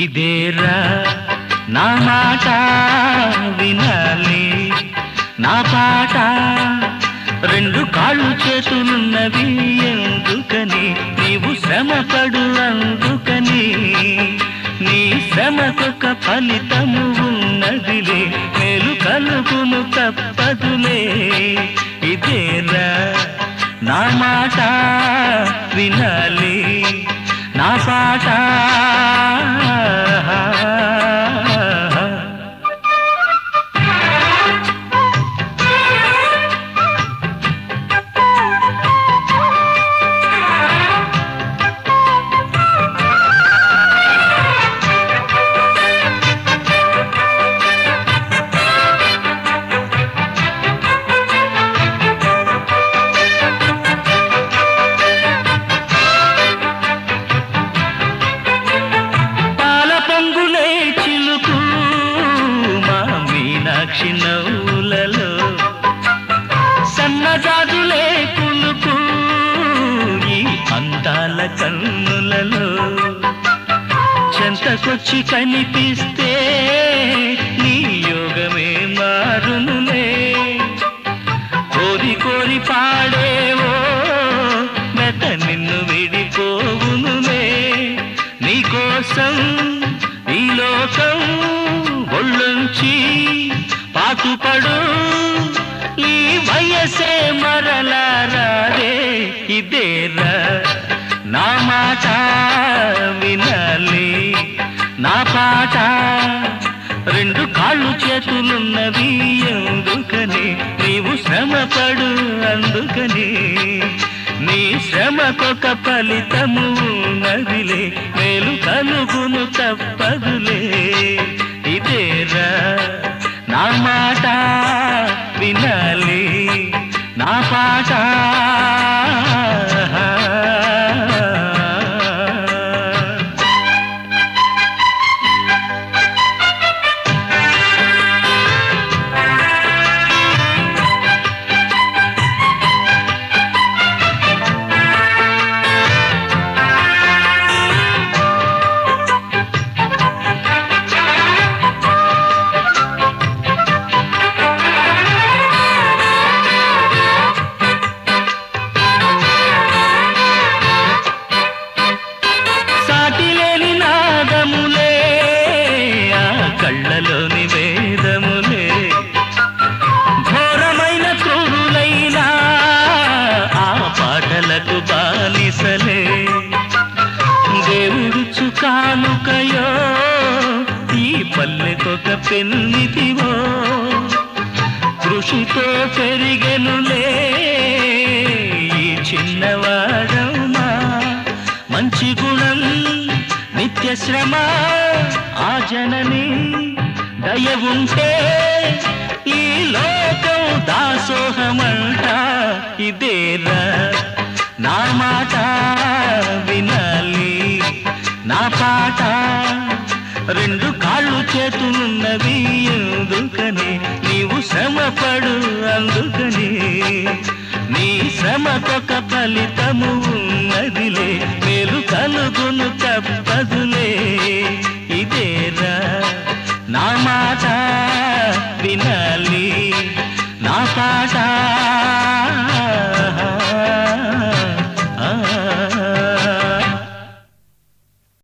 ఇదేరా నా మాట వినాలి నా పాట రెండు కాళ్ళు చేతులున్నవి ఎందుకని నీవు శ్రమపడు అందుకని నీ శ్రమకొక ఫలితము ఉన్నదిలే మేలు కలుగును తప్పదులే ఇదేరా నా మాట వినాలి నా పాట పాల పొంగులే చిలుకు మా మీనాక్షి నవ్వులలో సన్నజాజులే కులుకు ఈ అందాల కన్నులలో చెంతకొచ్చి కనిపిస్తే నీ యోగమే మారునులే కోరి కోరి పాడేవో మెత నిన్ను విడిపోవునులే నీకోసం ఈ లోకం ఒళ్ళొంచి పాటుపడు ఈ వయసే మరలా రాదే ఇదేరా నా మాట వినాలి నా పాట రెండు కాళ్ళు చేతులున్నవి ఎందుకని నీవు శ్రమపడు అందుకని నీ శ్రమకొక ఫలితము ఉన్నదిలే మేలు కలుగును తప్పదులే ఇదేరా నా మాట వినాలి నా పాట సాటిలేని నాదములే ఆ కళ్ళలోని వేదములే ఘోరమైన క్రూరులైనా ఆ పాటలకు బానిసలే దేవుడు కానుకయో ఈ పల్లెకొక పెన్నిదివో కృషితో పెరిగెనులే ఈ చిన్నవాడమ్మా మంచి గుణం నిత్య శ్రమ ఆ జనని దయ ఉంటే ఈ లోకం దాసోహమంట ఇదేరా నా మాట వినాలి నా పాట రెండు కాళ్ళు చేతులున్నవి ఎందుకని నీవు శ్రమపడు అందుకని నీ శ్రమకొక ఫలితము ఉన్నదిలే మేలు కలుగును తప్పదులే ఇదేరా నా మాట